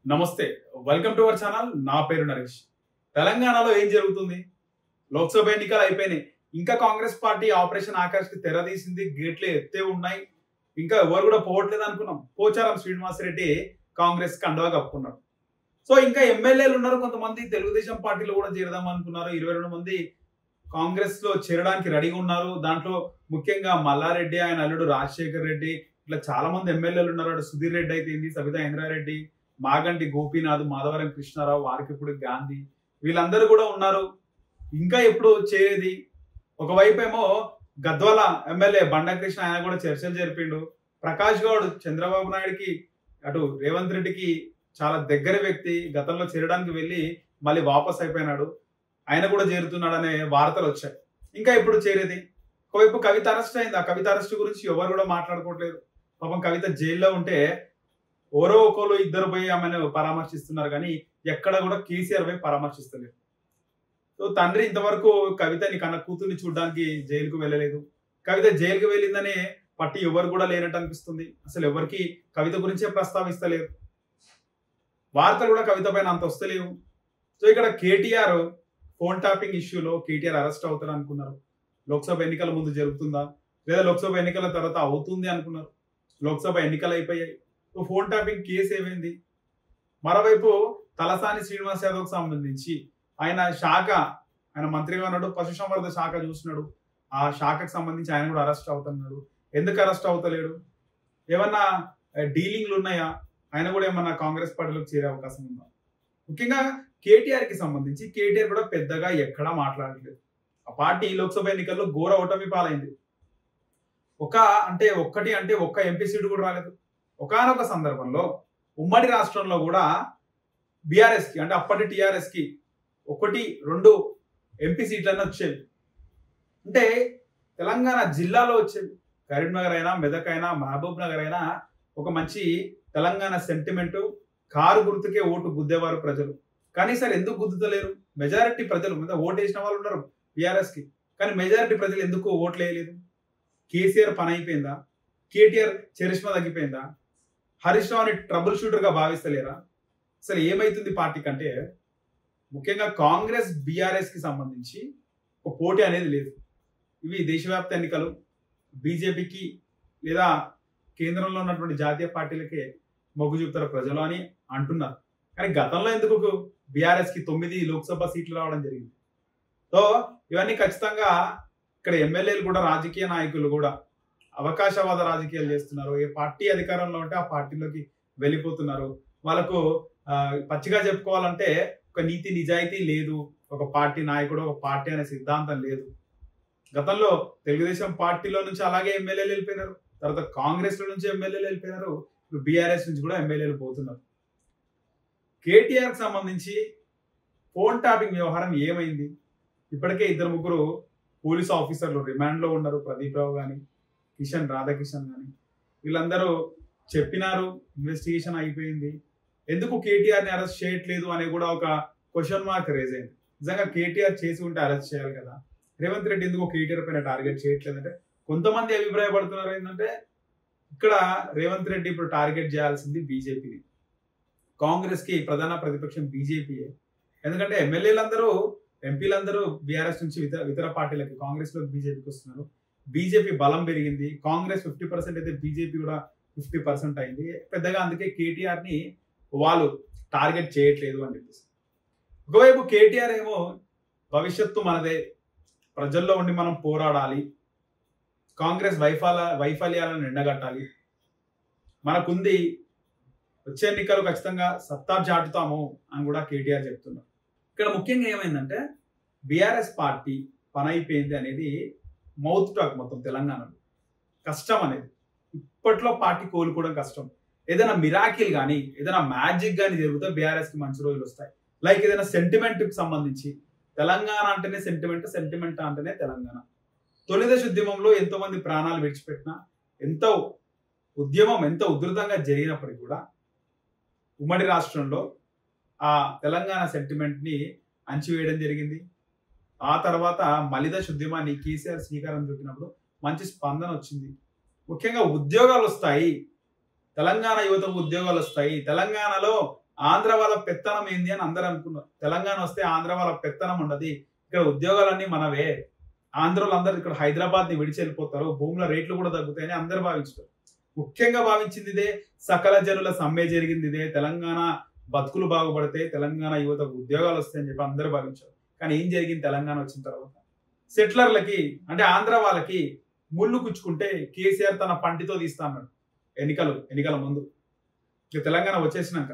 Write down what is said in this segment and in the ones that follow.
నమస్తే welcome to our channel నా పేరు నరేష్ తెలంగాణలో ఏం జరుగుతుంది లోక్సభ ఎన్నికలు అయిపోయినాయి ఇంకా కాంగ్రెస్ పార్టీ ఆపరేషన్ ఆకాష్ కి తెరదీసింది గేట్లు ఎత్తే ఉన్నాయి ఇంకా ఎవరు కూడా పోవట్లేదు అనుకున్నాం పోచారం శ్రీనివాసరెడ్డి కాంగ్రెస్ కండవా కప్పుకున్నాడు సో ఇంకా ఎమ్మెల్యేలు ఉన్నారు కొంతమంది తెలుగుదేశం పార్టీలో కూడా చేరదాం అనుకున్నారు ఇరవై రెండు మంది కాంగ్రెస్ లో చేరడానికి రెడీగా ఉన్నారు దాంట్లో ముఖ్యంగా మల్లారెడ్డి ఆయన అల్లుడు రాజశేఖర్ రెడ్డి ఇట్లా చాలా మంది ఎమ్మెల్యేలు ఉన్నారు అటు సుధీర్ రెడ్డి అయితే ఏంది సవితా ఇంద్రారెడ్డి మాగంటి గోపీనాథ్ మాధవరం కృష్ణారావు వారికిప్పుడు గాంధీ వీళ్ళందరూ కూడా ఉన్నారు ఇంకా ఎప్పుడు చేరేది ఒకవైపు ఏమో గద్వాల ఎమ్మెల్యే బండకృష్ణ ఆయన కూడా చర్చలు జరిపిండు ప్రకాష్ గౌడ్ చంద్రబాబు నాయుడుకి అటు రేవంత్ రెడ్డికి చాలా దగ్గర వ్యక్తి గతంలో చేరడానికి వెళ్ళి మళ్ళీ వాపస్ అయిపోయినాడు ఆయన కూడా చేరుతున్నాడు అనే వార్తలు వచ్చాయి ఇంకా ఇప్పుడు చేరేది ఒకవైపు కవిత అరెస్ట్ అయింది ఆ కవిత అరెస్ట్ గురించి ఎవరు కూడా మాట్లాడుకోవట్లేదు పాపం కవిత జైల్లో ఉంటే ఓరో ఒకరు ఇద్దరు పోయి ఆమెను పరామర్శిస్తున్నారు కానీ ఎక్కడ కూడా కేసీఆర్ పోయి పరామర్శిస్తలేరు సో తండ్రి ఇంతవరకు కవితని కన్న కూతుర్ని చూడడానికి జైలుకు వెళ్ళలేదు కవిత జైలుకు వెళ్ళిందని పట్టి ఎవరు కూడా లేనట్టు అనిపిస్తుంది అసలు ఎవరికి కవిత గురించే ప్రస్తావిస్తలేరు వార్తలు కూడా కవిత పైన అంత వస్తలేవు సో ఇక్కడ కేటీఆర్ ఫోన్ ట్యాపింగ్ ఇష్యూలో కేటీఆర్ అరెస్ట్ అవుతారు అనుకున్నారు లోక్సభ ఎన్నికల ముందు జరుగుతుందా లేదా లోక్సభ ఎన్నికల తర్వాత అవుతుంది అనుకున్నారు లోక్సభ ఎన్నికలు అయిపోయాయి సో ఫోన్ ట్యాపింగ్ కేసు ఏమైంది మరోవైపు తలసాని శ్రీనివాస్ యాదవ్కి సంబంధించి ఆయన శాఖ ఆయన మంత్రిగా ఉన్నాడు పశుసంవర్ధ శాఖ చూసినాడు ఆ శాఖకు సంబంధించి ఆయన కూడా అరెస్ట్ అవుతున్నాడు ఎందుకు అరెస్ట్ అవుతలేడు ఏమన్నా డీలింగ్లు ఉన్నాయా ఆయన కూడా ఏమన్నా కాంగ్రెస్ పార్టీలోకి చేరే అవకాశం ఉందా ముఖ్యంగా కేటీఆర్ కి సంబంధించి కేటీఆర్ కూడా పెద్దగా ఎక్కడా మాట్లాడలేదు ఆ పార్టీ లోక్సభ ఎన్నికల్లో ఘోర ఓటమి పాలైంది ఒక అంటే ఒక్కటి అంటే ఒక్క ఎంపీ సీటు కూడా రాలేదు ఒకనొక సందర్భంలో ఉమ్మడి రాష్ట్రంలో కూడా బీఆర్ఎస్ కి అంటే అప్పటి టిఆర్ఎస్ కి ఒకటి రెండు ఎంపీ సీట్లన్నీ వచ్చేవి అంటే తెలంగాణ జిల్లాలో వచ్చేవి కరీంనగర్ అయినా మెదక్ అయినా మహబూబ్ నగర్ అయినా ఒక మంచి తెలంగాణ సెంటిమెంట్ కారు గుర్తుకే ఓటు గుద్దేవారు ప్రజలు కానీ సార్ ఎందుకు గుద్దుతలేరు మెజారిటీ ప్రజలు మీద ఓటు వేసిన వాళ్ళు ఉన్నారు బీఆర్ఎస్ కి కానీ మెజారిటీ ప్రజలు ఎందుకు ఓట్లు వేయలేదు కేసీఆర్ పని అయిపోయిందా కేటీఆర్ చరిష్మా తగ్గిపోయిందా హరీష్ రావుని ట్రబుల్ షూటర్ గా భావిస్తలేరా అసలు ఏమైతుంది పార్టీ కంటే ముఖ్యంగా కాంగ్రెస్ బీఆర్ఎస్ కి సంబంధించి ఒక పోటీ అనేది లేదు ఇవి దేశవ్యాప్త ఎన్నికలు బీజేపీకి లేదా కేంద్రంలో ఉన్నటువంటి జాతీయ పార్టీలకే మొగ్గు చూపుతారు ప్రజలు అని అంటున్నారు కానీ గతంలో ఎందుకు బీఆర్ఎస్ కి తొమ్మిది లోక్సభ సీట్లు రావడం జరిగింది సో ఇవన్నీ ఖచ్చితంగా ఇక్కడ ఎమ్మెల్యేలు కూడా రాజకీయ నాయకులు కూడా అవకాశవాద రాజకీయాలు చేస్తున్నారు ఏ పార్టీ అధికారంలో ఉంటే ఆ పార్టీలోకి వెళ్ళిపోతున్నారు వాళ్ళకు ఆ, పచ్చిగా చెప్పుకోవాలంటే ఒక నీతి నిజాయితీ లేదు ఒక పార్టీ నాయకుడు ఒక పార్టీ అనే సిద్ధాంతం లేదు గతంలో తెలుగుదేశం పార్టీలో నుంచి అలాగే ఎమ్మెల్యేలు వెళ్ళిపోయినారు తర్వాత కాంగ్రెస్ లో నుంచి ఎమ్మెల్యేలు వెళ్ళిపోయినారు ఇప్పుడు బీఆర్ఎస్ నుంచి కూడా ఎమ్మెల్యేలు పోతున్నారు కేటీఆర్ కి సంబంధించి ఫోన్ ట్యాపింగ్ వ్యవహారం ఏమైంది ఇప్పటికే ఇద్దరు ముగ్గురు పోలీస్ ఆఫీసర్లు రిమాండ్ లో ఉన్నారు ప్రదీప్ రావు కానీ కిషన్ రాధాకిషన్ కానీ వీళ్ళందరూ చెప్పినారు ఇన్వెస్టిగేషన్ అయిపోయింది ఎందుకు కేటీఆర్ ని అరెస్ట్ చేయట్లేదు అనే కూడా ఒక క్వశ్చన్ మార్క్ రేజ్ అయింది నిజంగా కేటీఆర్ చేసి ఉంటే అరెస్ట్ చేయాలి కదా రేవంత్ రెడ్డి ఎందుకు కేటీఆర్ పైన టార్గెట్ చేయట్లేదు అంటే కొంతమంది అభిప్రాయపడుతున్నారు ఏంటంటే ఇక్కడ రేవంత్ రెడ్డి ఇప్పుడు టార్గెట్ చేయాల్సింది బీజేపీని కాంగ్రెస్ కి ప్రధాన ప్రతిపక్షం బీజేపీయే ఎందుకంటే ఎమ్మెల్యేలందరూ ఎంపీలందరూ బీఆర్ఎస్ నుంచి ఇతర ఇతర పార్టీలకి కాంగ్రెస్ లో బీజేపీకి వస్తున్నారు బీజేపీ బలం పెరిగింది కాంగ్రెస్ ఫిఫ్టీ పర్సెంట్ అయితే బీజేపీ కూడా ఫిఫ్టీ పర్సెంట్ అయింది పెద్దగా అందుకే కేటీఆర్ ని వాళ్ళు టార్గెట్ చేయట్లేదు అని చెప్పేసి ఒకవైపు కేటీఆర్ ఏమో భవిష్యత్తు మనదే ప్రజల్లో ఉండి మనం పోరాడాలి కాంగ్రెస్ వైఫల వైఫల్యాలను ఎండగట్టాలి మనకుంది వచ్చే ఎన్నికలు ఖచ్చితంగా సత్తా చాటుతాము అని కూడా కేటీఆర్ చెప్తున్నారు ఇక్కడ ముఖ్యంగా ఏమైందంటే బీఆర్ఎస్ పార్టీ పని అయిపోయింది అనేది మౌత్ టాక్ మొత్తం తెలంగాణలో కష్టం అనేది ఇప్పట్లో పార్టీ కోలుకోవడం కష్టం ఏదైనా మిరాకిల్ కానీ ఏదైనా మ్యాజిక్ కానీ జరిగితే బీఆర్ఎస్ కి మంచి రోజులు వస్తాయి లైక్ ఏదైనా సెంటిమెంట్ కి సంబంధించి తెలంగాణ అంటేనే సెంటిమెంట్ సెంటిమెంట్ అంటేనే తెలంగాణ తొలిదశ ఉద్యమంలో ఎంతో మంది ప్రాణాలు విడిచిపెట్టిన ఎంతో ఉద్యమం ఎంత ఉధృతంగా జరిగినప్పటికీ కూడా ఉమ్మడి రాష్ట్రంలో ఆ తెలంగాణ సెంటిమెంట్ ని అణచివేయడం జరిగింది ఆ తర్వాత మలిదశ ఉద్యమాన్ని కేసీఆర్ శ్రీకారం చుట్టినప్పుడు మంచి స్పందన వచ్చింది ముఖ్యంగా ఉద్యోగాలు వస్తాయి తెలంగాణ యువతకు ఉద్యోగాలు వస్తాయి తెలంగాణలో ఆంధ్ర వాళ్ళ పెత్తనం ఏంది అని అందరూ అనుకున్నారు తెలంగాణ వస్తే ఆంధ్ర వాళ్ళ పెత్తనం ఉండదు ఇక్కడ ఉద్యోగాలన్నీ మనవే ఆంధ్రలో అందరూ ఇక్కడ హైదరాబాద్ ని విడిచి వెళ్ళిపోతారు భూముల రేట్లు కూడా తగ్గుతాయని అందరూ భావించారు ముఖ్యంగా భావించింది ఇదే సకల జనుల సమ్మె జరిగింది ఇదే తెలంగాణ బతుకులు బాగుపడితే తెలంగాణ యువతకు ఉద్యోగాలు వస్తాయని చెప్పి అందరూ భావించారు కానీ ఏం జరిగింది తెలంగాణ వచ్చిన తర్వాత సెటిలర్లకి అంటే ఆంధ్ర వాళ్ళకి ముళ్ళు కుచ్చుకుంటే కేసీఆర్ తన పంటితో తీస్తా అన్నాడు ఎన్నికలు ఎన్నికల ముందు ఇక తెలంగాణ వచ్చేసినాక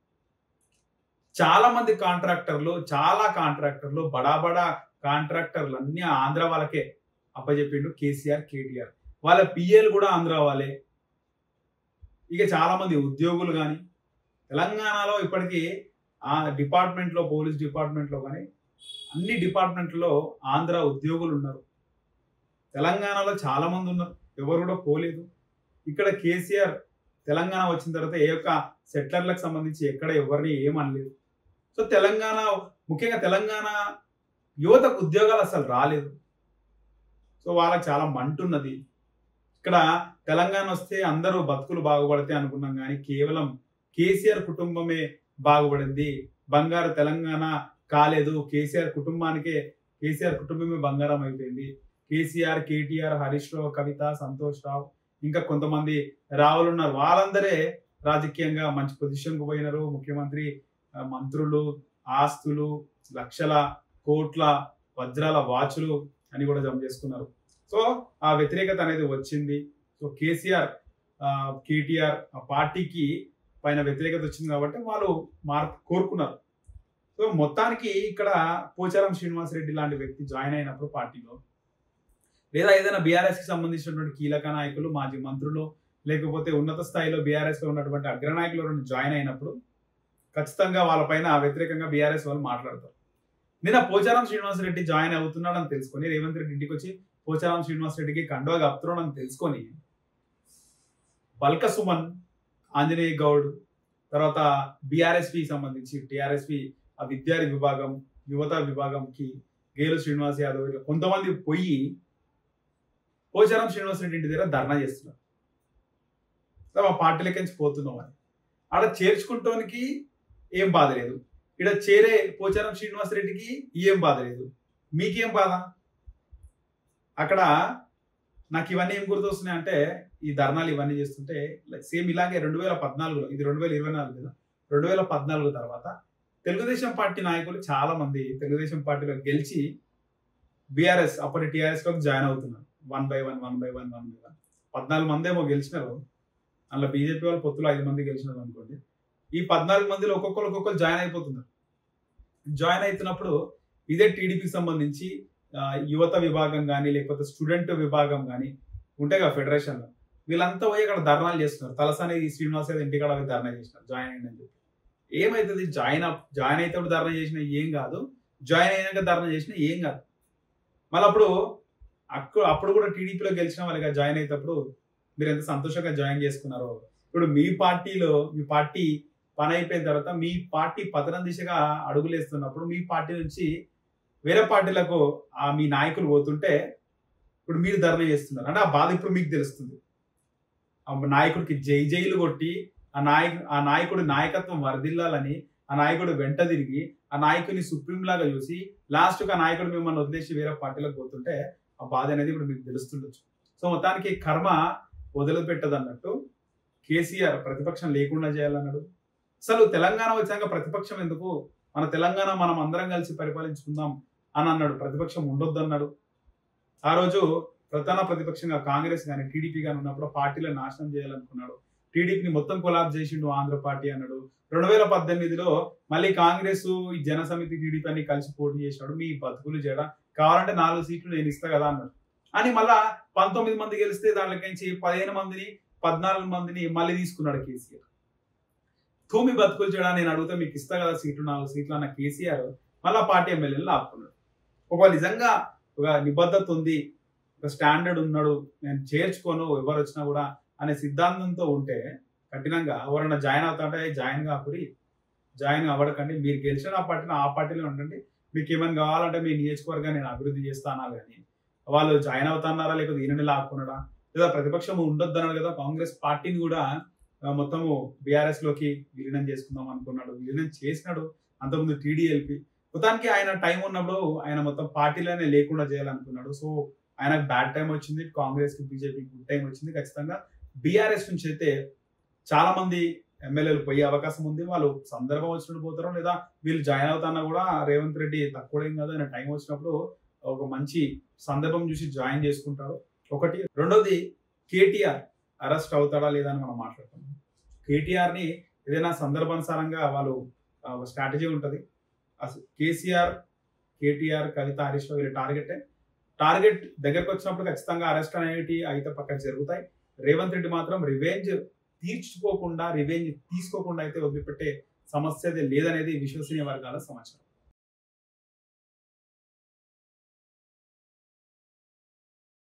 చాలా మంది కాంట్రాక్టర్లు చాలా కాంట్రాక్టర్లు బడా బడా కాంట్రాక్టర్లు అన్ని ఆంధ్ర వాళ్ళకే అప్పచెప్పిండు కేసీఆర్ కేటీఆర్ వాళ్ళ పిఏలు కూడా ఆంధ్ర వాళ్ళే ఇక చాలా మంది ఉద్యోగులు కానీ తెలంగాణలో ఇప్పటికీ ఆ డిపార్ట్మెంట్లో పోలీస్ డిపార్ట్మెంట్లో కానీ అన్ని డిపార్ట్మెంట్లో ఆంధ్ర ఉద్యోగులు ఉన్నారు తెలంగాణలో చాలా మంది ఉన్నారు ఎవరు కూడా పోలేదు ఇక్కడ కేసీఆర్ తెలంగాణ వచ్చిన తర్వాత ఏ యొక్క సెటిలర్లకు సంబంధించి ఎక్కడ ఎవరిని ఏమనలేదు సో తెలంగాణ ముఖ్యంగా తెలంగాణ యువతకు ఉద్యోగాలు అసలు రాలేదు సో వాళ్ళకి చాలా మంటున్నది ఇక్కడ తెలంగాణ వస్తే అందరూ బతుకులు బాగుపడితే అనుకున్నాం కానీ కేవలం కేసీఆర్ కుటుంబమే బాగుపడింది బంగారు తెలంగాణ కాలేదు కేసీఆర్ కుటుంబానికే కేసీఆర్ కుటుంబమే బంగారం అయిపోయింది కేసీఆర్ కేటీఆర్ హరీష్ రావు కవిత సంతోష్ రావు ఇంకా కొంతమంది రావులు ఉన్నారు వాళ్ళందరే రాజకీయంగా మంచి పొజిషన్కు పోయినారు ముఖ్యమంత్రి ఆ, మంత్రులు ఆస్తులు లక్షల కోట్ల వజ్రాల వాచులు అని కూడా జమ చేసుకున్నారు సో ఆ వ్యతిరేకత అనేది వచ్చింది సో కేసీఆర్ ఆ, కేటీఆర్ ఆ పార్టీకి పైన వ్యతిరేకత వచ్చింది కాబట్టి వాళ్ళు మార్పు కోరుకున్నారు సో మొత్తానికి ఇక్కడ పోచారం శ్రీనివాసరెడ్డి లాంటి వ్యక్తి జాయిన్ అయినప్పుడు పార్టీలో లేదా ఏదైనా బీఆర్ఎస్ కి సంబంధించినటువంటి కీలక నాయకులు మాజీ మంత్రులు లేకపోతే ఉన్నత స్థాయిలో బీఆర్ఎస్ లో ఉన్నటువంటి అగ్రనాయకులు ఎవరైనా జాయిన్ అయినప్పుడు ఖచ్చితంగా వాళ్ళపైన వ్యతిరేకంగా బీఆర్ఎస్ వాళ్ళు మాట్లాడతారు నిన్న పోచారం శ్రీనివాసరెడ్డి జాయిన్ అవుతున్నాడని తెలుసుకొని రేవంత్ రెడ్డి ఇంటికి వచ్చి పోచారం శ్రీనివాసరెడ్డికి కండువా కప్తున్నాడని తెలుసుకొని బల్క సుమన్ ఆంజనేయ గౌడ్ తర్వాత బీఆర్ఎస్పి సంబంధించి టిఆర్ఎస్పి ఆ విద్యార్థి విభాగం యువత విభాగంకి గేలు శ్రీనివాస్ యాదవ్ ఇట్లా కొంతమంది పోయి పోచారం శ్రీనివాస్ రెడ్డి ఇంటి దగ్గర ధర్నా చేస్తున్నారు సో మా పార్టీలకి నుంచి పోతున్నాం అని ఆడ చేర్చుకుంటానికి ఏం బాధ లేదు ఇక్కడ చేరే పోచారం శ్రీనివాస్ రెడ్డికి ఏం బాధ లేదు మీకేం బాధ అక్కడ నాకు ఇవన్నీ ఏం గుర్తొస్తున్నాయి అంటే ఈ ధర్నాలు ఇవన్నీ చేస్తుంటే సేమ్ ఇలాగే రెండు వేల పద్నాలుగులో ఇది రెండు వేల ఇరవై నాలుగు కదా రెండు వేల పద్నాలుగు తర్వాత తెలుగుదేశం పార్టీ నాయకులు చాలా మంది తెలుగుదేశం పార్టీలో గెలిచి బీఆర్ఎస్ అప్పటి టీఆర్ఎస్ లోకి జాయిన్ అవుతున్నారు one by one one by one one by one పద్నాలుగు మంది ఏమో గెలిచినారు అందులో బీజేపీ వాళ్ళు పొత్తులో ఐదు మంది గెలిచినారు అనుకోండి ఈ పద్నాలుగు మందిలో ఒక్కొక్కరు ఒక్కొక్కరు జాయిన్ అయిపోతున్నారు జాయిన్ అవుతున్నప్పుడు ఇదే టీడీపీకి సంబంధించి ఆ, యువత విభాగం కానీ లేకపోతే స్టూడెంట్ విభాగం కానీ ఉంటాయి కదా ఫెడరేషన్లో వీళ్ళంతా పోయి అక్కడ ధర్నాలు చేస్తున్నారు తలసాని శ్రీనివాస్ యాదవ్ ఇంటికాడ పోయి ధర్నా చేసినారు జాయిన్ అయింది అని చెప్పి ఏమవుతుంది జాయిన్ అప్ జాయిన్ అయితే ధర్నా చేసినా ఏం కాదు జాయిన్ అయినాక ధర్నా చేసినా ఏం కాదు మళ్ళీ అప్పుడు అక్కడ అప్పుడు కూడా టీడీపీలో గెలిచిన వాళ్ళకి జాయిన్ అయినప్పుడు మీరు ఎంత సంతోషంగా జాయిన్ చేసుకున్నారో ఇప్పుడు మీ పార్టీలో మీ పార్టీ పని అయిపోయిన తర్వాత మీ పార్టీ పతనం దిశగా అడుగులేస్తున్నప్పుడు మీ పార్టీ నుంచి వేరే పార్టీలకు ఆ మీ నాయకులు పోతుంటే ఇప్పుడు మీరు ధర్నా చేస్తున్నారు అంటే ఆ బాధ ఇప్పుడు మీకు తెలుస్తుంది ఆ నాయకుడికి జై జైలు కొట్టి ఆ నాయకు ఆ నాయకుడి నాయకత్వం వర్ధిల్లాలని ఆ నాయకుడు వెంట తిరిగి ఆ నాయకుడిని సుప్రీం లాగా చూసి లాస్ట్కి ఆ నాయకుడు మిమ్మల్ని వదిలేసి వేరే పార్టీలకు పోతుంటే ఆ బాధ అనేది ఇప్పుడు మీకు తెలుస్తుండొచ్చు సో మొత్తానికి కర్మ వదిలిపెట్టదు అన్నట్టు కేసీఆర్ ప్రతిపక్షం లేకుండా చేయాలన్నాడు అసలు తెలంగాణ వచ్చాక ప్రతిపక్షం ఎందుకు మన తెలంగాణ మనం అందరం కలిసి పరిపాలించుకుందాం అని అన్నాడు ప్రతిపక్షం ఉండొద్దు అన్నాడు ఆ రోజు ప్రధాన ప్రతిపక్షంగా కాంగ్రెస్ కానీ టీడీపీ కానీ ఉన్నప్పుడు పార్టీలను నాశనం చేయాలనుకున్నాడు టీడీపీని మొత్తం కొలాబ్ చేసిండు ఆంధ్ర పార్టీ అన్నాడు రెండు వేల పద్దెనిమిదిలో మళ్ళీ కాంగ్రెస్ ఈ జన సమితి టీడీపీ అన్ని కలిసి పోటీ చేసినాడు మీ బతుకులు చేయడం కావాలంటే నాలుగు సీట్లు నేను ఇస్తా కదా అన్నాడు అని మళ్ళా పంతొమ్మిది మంది గెలిస్తే దాంట్లోకించి పదిహేను మందిని పద్నాలుగు మందిని మళ్ళీ తీసుకున్నాడు కేసీఆర్ భూమి బతుకులు చేయడానికి నేను అడిగితే మీకు ఇస్తా కదా సీట్లు నాలుగు సీట్లు అన్న కేసీఆర్ మళ్ళా పార్టీ ఎమ్మెల్యేలు ఆపుకున్నాడు ఒక నిజంగా ఒక నిబద్ధత ఉంది ఒక స్టాండర్డ్ ఉన్నాడు నేను చేర్చుకోను ఎవరు వచ్చినా కూడా అనే సిద్ధాంతంతో ఉంటే కఠినంగా ఎవరైనా జాయిన్ అవుతా అంటే జాయిన్ కాకురి జాయిన్ అవ్వడకండి మీరు గెలిచిన ఆ పార్టీలో ఆ పార్టీలో ఉండండి మీకు ఏమైనా కావాలంటే మీ నియోజకవర్గాన్ని నేను అభివృద్ధి చేస్తానా కానీ వాళ్ళు జాయిన్ అవుతున్నారా లేకపోతే ఈయనని లాక్కున్నాడా లేదా ప్రతిపక్షం ఉండొద్దు అన్నాడు కదా కాంగ్రెస్ పార్టీని కూడా ఆ, మొత్తము బీఆర్ఎస్ లోకి విలీనం చేసుకుందాం అనుకున్నాడు విలీనం చేసినాడు అంతకుముందు టీడీఎల్పి మొత్తానికి ఆయన టైం ఉన్నప్పుడు ఆయన మొత్తం పార్టీలోనే లేకుండా చేయాలనుకున్నాడు సో ఆయనకు బ్యాడ్ టైం వచ్చింది కాంగ్రెస్ కి బీజేపీ గుడ్ టైం వచ్చింది ఖచ్చితంగా బీఆర్ఎస్ నుంచి అయితే చాలా మంది ఎమ్మెల్యేలు పోయే అవకాశం ఉంది వాళ్ళు సందర్భం వచ్చినప్పుడు పోతారో లేదా వీళ్ళు జాయిన్ అవుతాన్నా కూడా రేవంత్ రెడ్డి తక్కువ ఏం కాదు ఆయన టైం వచ్చినప్పుడు ఒక మంచి సందర్భం చూసి జాయిన్ చేసుకుంటారు ఒకటి రెండోది కేటీఆర్ అరెస్ట్ అవుతాడా లేదా అని మనం మాట్లాడుతున్నాం కేటీఆర్ ని ఏదైనా సందర్భానుసారంగా వాళ్ళు ఆ, ఒక స్ట్రాటజీ ఉంటుంది అసలు కేసీఆర్ కేటీఆర్ కవిత హరీష్ రావు వీళ్ళ టార్గెటే టార్గెట్ దగ్గరకు వచ్చినప్పుడు ఖచ్చితంగా అరెస్ట్ అనేవి అయితే పక్కన జరుగుతాయి రేవంత్ రెడ్డి మాత్రం రివెంజ్ తీర్చుకోకుండా రివెంజ్ తీసుకోకుండా అయితే వదిలిపెట్టే సమస్య అయితే లేదనేది విశ్వసనీయ వర్గాల సమాచారం